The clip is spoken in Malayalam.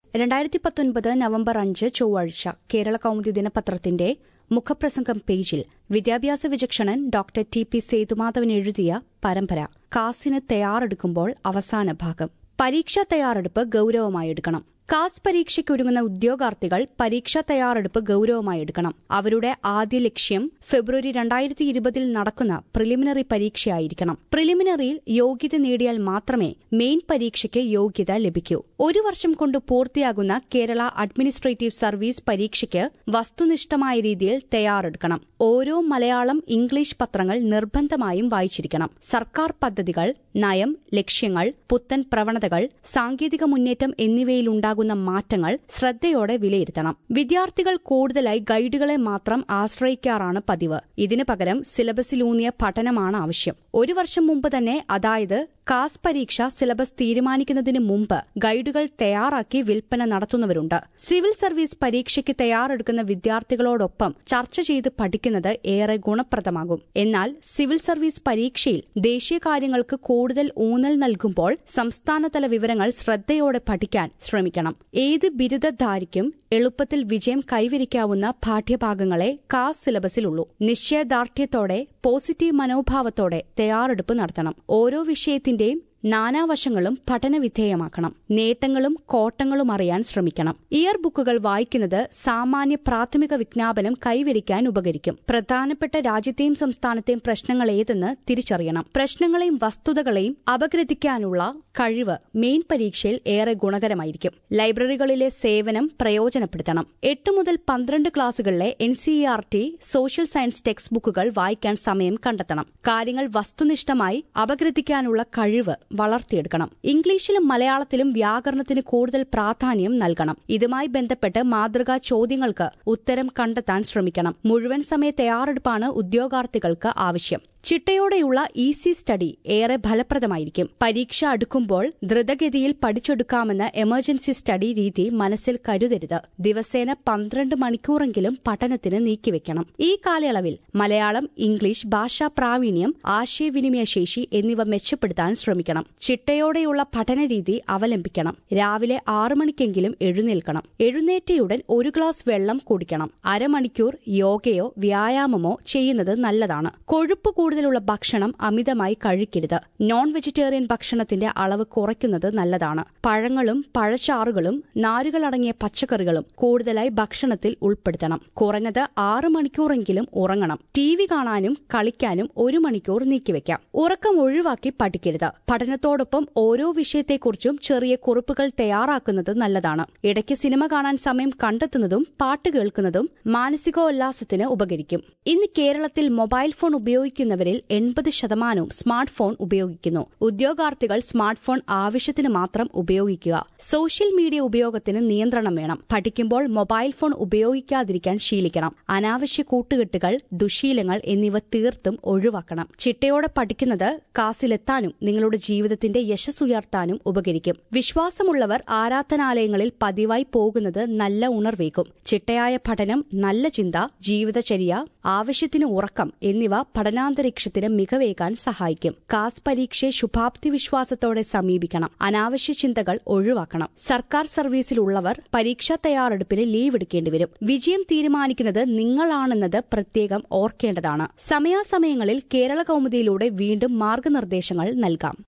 രണ്ടായിരത്തി പത്തൊൻപത് നവംബർ അഞ്ച് ചൊവ്വാഴ്ച കേരള കൗമുദി ദിനപത്രത്തിന്റെ മുഖപ്രസംഗം പേജിൽ വിദ്യാഭ്യാസ വിചക്ഷണൻ ഡോക്ടർ ടി പി സേതുമാധവൻ എഴുതിയ പരമ്പര കാസിന് തയ്യാറെടുക്കുമ്പോൾ അവസാന ഭാഗം പരീക്ഷാ തയ്യാറെടുപ്പ് ഗൌരവമായി എടുക്കണം കാസ് പരീക്ഷയ്ക്കൊരുങ്ങുന്ന ഉദ്യോഗാർത്ഥികൾ പരീക്ഷാ തയ്യാറെടുപ്പ് ഗൌരവമായി എടുക്കണം അവരുടെ ആദ്യ ലക്ഷ്യം ഫെബ്രുവരി രണ്ടായിരത്തി ഇരുപതിൽ നടക്കുന്ന പ്രിലിമിനറി പരീക്ഷയായിരിക്കണം പ്രിലിമിനറിയിൽ യോഗ്യത നേടിയാൽ മാത്രമേ മെയിൻ പരീക്ഷയ്ക്ക് യോഗ്യത ലഭിക്കൂ ഒരു വർഷം കൊണ്ട് പൂർത്തിയാകുന്ന കേരള അഡ്മിനിസ്ട്രേറ്റീവ് സർവീസ് പരീക്ഷയ്ക്ക് വസ്തുനിഷ്ഠമായ രീതിയിൽ തയ്യാറെടുക്കണം ഓരോ മലയാളം ഇംഗ്ലീഷ് പത്രങ്ങൾ നിർബന്ധമായും വായിച്ചിരിക്കണം സർക്കാർ പദ്ധതികൾ നയം ലക്ഷ്യങ്ങൾ പുത്തൻ പ്രവണതകൾ സാങ്കേതിക മുന്നേറ്റം എന്നിവയിലുണ്ടാകുന്ന മാറ്റങ്ങൾ ശ്രദ്ധയോടെ വിലയിരുത്തണം വിദ്യാർത്ഥികൾ കൂടുതലായി ഗൈഡുകളെ മാത്രം ആശ്രയിക്കാറാണ് പതിവ് ഇതിനു പകരം സിലബസിലൂന്നിയ പഠനമാണ് ആവശ്യം ഒരു വർഷം മുമ്പ് തന്നെ അതായത് കാസ് പരീക്ഷ സിലബസ് തീരുമാനിക്കുന്നതിന് മുമ്പ് ഗൈഡുകൾ തയ്യാറാക്കി വിൽപ്പന നടത്തുന്നവരുണ്ട് സിവിൽ സർവീസ് പരീക്ഷയ്ക്ക് തയ്യാറെടുക്കുന്ന വിദ്യാർത്ഥികളോടൊപ്പം ചർച്ച ചെയ്ത് പഠിക്കുന്നത് ഏറെ ഗുണപ്രദമാകും എന്നാൽ സിവിൽ സർവീസ് പരീക്ഷയിൽ ദേശീയ കാര്യങ്ങൾക്ക് കൂടുതൽ ഊന്നൽ നൽകുമ്പോൾ സംസ്ഥാനതല വിവരങ്ങൾ ശ്രദ്ധയോടെ പഠിക്കാൻ ശ്രമിക്കണം ഏത് ബിരുദധാരിക്കും എളുപ്പത്തിൽ വിജയം കൈവരിക്കാവുന്ന പാഠ്യഭാഗങ്ങളെ കാസ് സിലബസിലുള്ളൂ നിശ്ചയദാർഢ്യത്തോടെ പോസിറ്റീവ് മനോഭാവത്തോടെ തയ്യാറെടുപ്പ് നടത്തണം ഓരോ വിഷയത്തിന്റെയും നാനാവശങ്ങളും പഠനവിധേയമാക്കണം നേട്ടങ്ങളും കോട്ടങ്ങളും അറിയാൻ ശ്രമിക്കണം ഇയർ ബുക്കുകൾ വായിക്കുന്നത് സാമാന്യ പ്രാഥമിക വിജ്ഞാപനം കൈവരിക്കാൻ ഉപകരിക്കും പ്രധാനപ്പെട്ട രാജ്യത്തെയും സംസ്ഥാനത്തെയും പ്രശ്നങ്ങൾ ഏതെന്ന് തിരിച്ചറിയണം പ്രശ്നങ്ങളെയും വസ്തുതകളെയും അപഗ്രഥിക്കാനുള്ള കഴിവ് മെയിൻ പരീക്ഷയിൽ ഏറെ ഗുണകരമായിരിക്കും ലൈബ്രറികളിലെ സേവനം പ്രയോജനപ്പെടുത്തണം എട്ട് മുതൽ പന്ത്രണ്ട് ക്ലാസുകളിലെ N C R T social science text ബുക്കുകൾ വായിക്കാൻ സമയം കണ്ടെത്തണം കാര്യങ്ങൾ വസ്തുനിഷ്ഠമായി അപഗ്രഥിക്കാനുള്ള കഴിവ് വളർത്തിയെടുക്കണം ഇംഗ്ലീഷിലും മലയാളത്തിലും വ്യാകരണത്തിന് കൂടുതൽ പ്രാധാന്യം നൽകണം ഇതുമായി ബന്ധപ്പെട്ട് മാതൃകാ ചോദ്യങ്ങൾക്ക് ഉത്തരം കണ്ടെത്താൻ ശ്രമിക്കണം മുഴുവൻ സമയ തയ്യാറെടുപ്പാണ് ഉദ്യോഗാർത്ഥികൾക്ക് ആവശ്യം ചിട്ടയോടെയുള്ള ഈസി സ്റ്റഡി ഏറെ ഫലപ്രദമായിരിക്കും പരീക്ഷ അടുക്കുമ്പോൾ ദ്രുതഗതിയിൽ പഠിച്ചെടുക്കാമെന്ന എമർജൻസി സ്റ്റഡി രീതി മനസ്സിൽ കരുതരുത് ദിവസേന പന്ത്രണ്ട് മണിക്കൂറെങ്കിലും പഠനത്തിന് നീക്കിവെക്കണം ഈ കാലയളവിൽ മലയാളം ഇംഗ്ലീഷ് ഭാഷാ പ്രാവീണ്യം ആശയവിനിമയ ശേഷി എന്നിവ മെച്ചപ്പെടുത്താൻ ശ്രമിക്കണം ചിട്ടയോടെയുള്ള പഠനരീതി അവലംബിക്കണം രാവിലെ ആറു മണിക്കെങ്കിലും എഴുന്നേൽക്കണം എഴുന്നേറ്റയുടൻ ഒരു ഗ്ലാസ് വെള്ളം കുടിക്കണം അരമണിക്കൂർ യോഗയോ വ്യായാമമോ ചെയ്യുന്നത് നല്ലതാണ് കൊഴുപ്പ് കൂടുതലുള്ള ഭക്ഷണം അമിതമായി കഴിക്കരുത് നോൺ വെജിറ്റേറിയൻ ഭക്ഷണത്തിന്റെ അളവ് കുറയ്ക്കുന്നത് നല്ലതാണ് പഴങ്ങളും പഴച്ചാറുകളും നാരുകളടങ്ങിയ പച്ചക്കറികളും കൂടുതലായി ഭക്ഷണത്തിൽ ഉൾപ്പെടുത്തണം കുറഞ്ഞത് ആറ് മണിക്കൂറെങ്കിലും ഉറങ്ങണം ടി വി കാണാനും കളിക്കാനും ഒരു മണിക്കൂർ നീക്കിവെക്കാം ഉറക്കം ഒഴിവാക്കി പഠിക്കരുത് പഠനത്തോടൊപ്പം ഓരോ വിഷയത്തെക്കുറിച്ചും ചെറിയ കുറിപ്പുകൾ തയ്യാറാക്കുന്നത് നല്ലതാണ് ഇടയ്ക്ക് സിനിമ കാണാൻ സമയം കണ്ടെത്തുന്നതും പാട്ട് കേൾക്കുന്നതും മാനസികോല്ലാസത്തിന് ഉപകരിക്കും ഇന്ന് കേരളത്തിൽ മൊബൈൽ ഫോൺ ഉപയോഗിക്കുന്നവരിൽ എൺപത് ശതമാനവും സ്മാർട്ട് ഫോൺ ഉപയോഗിക്കുന്നു ഉദ്യോഗാർത്ഥികൾ സ്മാർട്ട് ഫോൺ ആവശ്യത്തിന് മാത്രം ഉപയോഗിക്കുക സോഷ്യൽ മീഡിയ ഉപയോഗത്തിന് നിയന്ത്രണം വേണം പഠിക്കുമ്പോൾ മൊബൈൽ ഫോൺ ഉപയോഗിക്കാതിരിക്കാൻ ശീലിക്കണം അനാവശ്യ കൂട്ടുകെട്ടുകൾ ദുശീലങ്ങൾ എന്നിവ തീർത്തും ഒഴിവാക്കണം ചിട്ടയോടെ പഠിക്കുന്നത് കാസിലെത്താനും നിങ്ങളുടെ ജീവിതത്തിന്റെ യശസ് ഉയർത്താനും ഉപകരിക്കും വിശ്വാസമുള്ളവർ ആരാധനാലയങ്ങളിൽ പതിവായി പോകുന്നത് നല്ല ഉണർവേക്കും ചിട്ടയായ പഠനം നല്ല ചിന്ത ജീവിതചര്യ ആവശ്യത്തിന് ഉറക്കം എന്നിവ പഠനാന്തരീക്ഷത്തിന് മികവേകാൻ സഹായിക്കും കാസ് പരീക്ഷയെ ശുഭാപ്തി വിശ്വാസത്തോടെ സമീപിക്കണം അനാവശ്യ ചിന്തകൾ ഒഴിവാക്കണം സർക്കാർ സർവീസിലുള്ളവർ പരീക്ഷാ തയ്യാറെടുപ്പിന് ലീവ് എടുക്കേണ്ടി വരും വിജയം തീരുമാനിക്കുന്നത് നിങ്ങളാണെന്നത് പ്രത്യേകം ഓർക്കേണ്ടതാണ് സമയാസമയങ്ങളിൽ കേരള കൗമുദിയിലൂടെ വീണ്ടും മാർഗനിർദ്ദേശങ്ങൾ നൽകാം